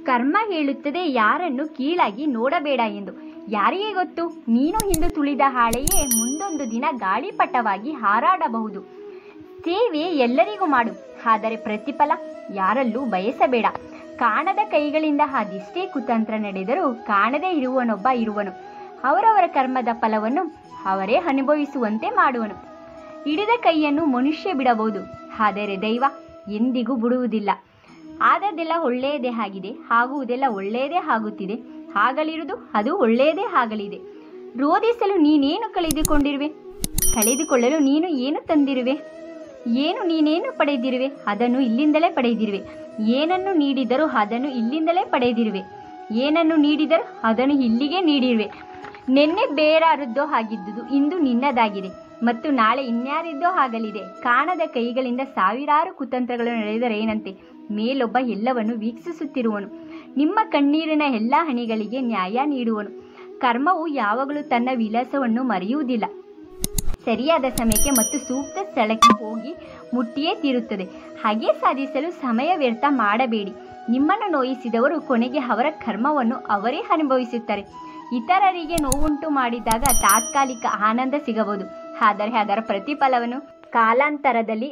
ಕರ್ಮ ಹೇಳುತ್ತದೆ ಯಾರನ್ನು ಕೀಳಾಗಿ ನೋಡಬೇಡ ಎಂದು ಯಾರಿಗೆ ಗೊತ್ತು ನೀನು ಹಿಂದು ತುಳಿದ ಹಾಳೆಯೇ ಮುಂದೊಂದು ದಿನ ಗಾಳಿಪಟವಾಗಿ ಹಾರಾಡಬಹುದು ಸೇವೆ ಎಲ್ಲರಿಗೂ ಮಾಡು ಆದರೆ ಪ್ರತಿಫಲ ಯಾರಲ್ಲೂ ಬಯಸಬೇಡ ಕಾಣದ ಕೈಗಳಿಂದ ಅದೆಷ್ಟೇ ಕುತಂತ್ರ ನಡೆದರೂ ಕಾಣದೇ ಇರುವನೊಬ್ಬ ಇರುವನು ಅವರವರ ಕರ್ಮದ ಫಲವನ್ನು ಅವರೇ ಅನುಭವಿಸುವಂತೆ ಮಾಡುವನು ಹಿಡಿದ ಕೈಯನ್ನು ಮನುಷ್ಯ ಬಿಡಬಹುದು ಆದರೆ ದೈವ ಎಂದಿಗೂ ಬಿಡುವುದಿಲ್ಲ ಆದದ್ದೆಲ್ಲ ಒಳ್ಳೆಯದೇ ಆಗಿದೆ ಆಗುವುದೆಲ್ಲ ಒಳ್ಳೆಯದೇ ಆಗುತ್ತಿದೆ ಆಗಲಿರುವುದು ಅದು ಒಳ್ಳೆಯದೇ ಆಗಲಿದೆ ರೋಧಿಸಲು ನೀನೇನು ಕಳೆದುಕೊಂಡಿರುವೆ ಕಳೆದುಕೊಳ್ಳಲು ನೀನು ಏನು ತಂದಿರುವೆ ಏನು ನೀನೇನು ಪಡೆದಿರುವೆ ಅದನ್ನು ಇಲ್ಲಿಂದಲೇ ಪಡೆದಿರುವೆ ಏನನ್ನು ನೀಡಿದರೂ ಅದನ್ನು ಇಲ್ಲಿಂದಲೇ ಪಡೆದಿರುವೆ ಏನನ್ನು ನೀಡಿದರೂ ಅದನ್ನು ಇಲ್ಲಿಗೆ ನೀಡಿರುವೆ ನಿನ್ನೆ ಬೇರಾರದ್ದೋ ಆಗಿದ್ದುದು ಇಂದು ನಿನ್ನದಾಗಿದೆ ಮತ್ತು ನಾಳೆ ಇನ್ಯಾರಿದ್ದೋ ಆಗಲಿದೆ ಕಾಣದ ಕೈಗಳಿಂದ ಸಾವಿರಾರು ಕುತಂತ್ರಗಳು ನಡೆದರೆ ಏನಂತೆ ಮೇಲೊಬ್ಬ ಎಲ್ಲವನ್ನು ವೀಕ್ಷಿಸುತ್ತಿರುವನು ನಿಮ್ಮ ಕಣ್ಣೀರಿನ ಎಲ್ಲ ಹಣಿಗಳಿಗೆ ನ್ಯಾಯ ನೀಡುವನು ಕರ್ಮವು ಯಾವಾಗಲೂ ತನ್ನ ವಿಲಾಸವನ್ನು ಮರೆಯುವುದಿಲ್ಲ ಸರಿಯಾದ ಸಮಯಕ್ಕೆ ಮತ್ತು ಸೂಕ್ತ ಸ್ಥಳಕ್ಕೆ ಹೋಗಿ ಮುಟ್ಟಿಯೇ ತೀರುತ್ತದೆ ಹಾಗೆ ಸಾಧಿಸಲು ಸಮಯ ವ್ಯರ್ಥ ಮಾಡಬೇಡಿ ನಿಮ್ಮನ್ನು ನೋಯಿಸಿದವರು ಕೊನೆಗೆ ಅವರ ಕರ್ಮವನ್ನು ಅವರೇ ಅನುಭವಿಸುತ್ತಾರೆ ಇತರರಿಗೆ ನೋವುಂಟು ಮಾಡಿದಾಗ ತಾತ್ಕಾಲಿಕ ಆನಂದ ಸಿಗಬಹುದು ಆದರೆ ಅದರ ಪ್ರತಿಫಲವನ್ನು ಕಾಲಾಂತರದಲ್ಲಿ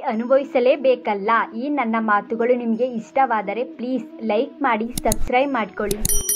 ಅನುಭವಿಸಲೇಬೇಕಲ್ಲ ಈ ನನ್ನ ಮಾತುಗಳು ನಿಮಗೆ ಇಷ್ಟವಾದರೆ ಪ್ಲೀಸ್ ಲೈಕ್ ಮಾಡಿ ಸಬ್ಸ್ಕ್ರೈಬ್ ಮಾಡಿಕೊಳ್ಳಿ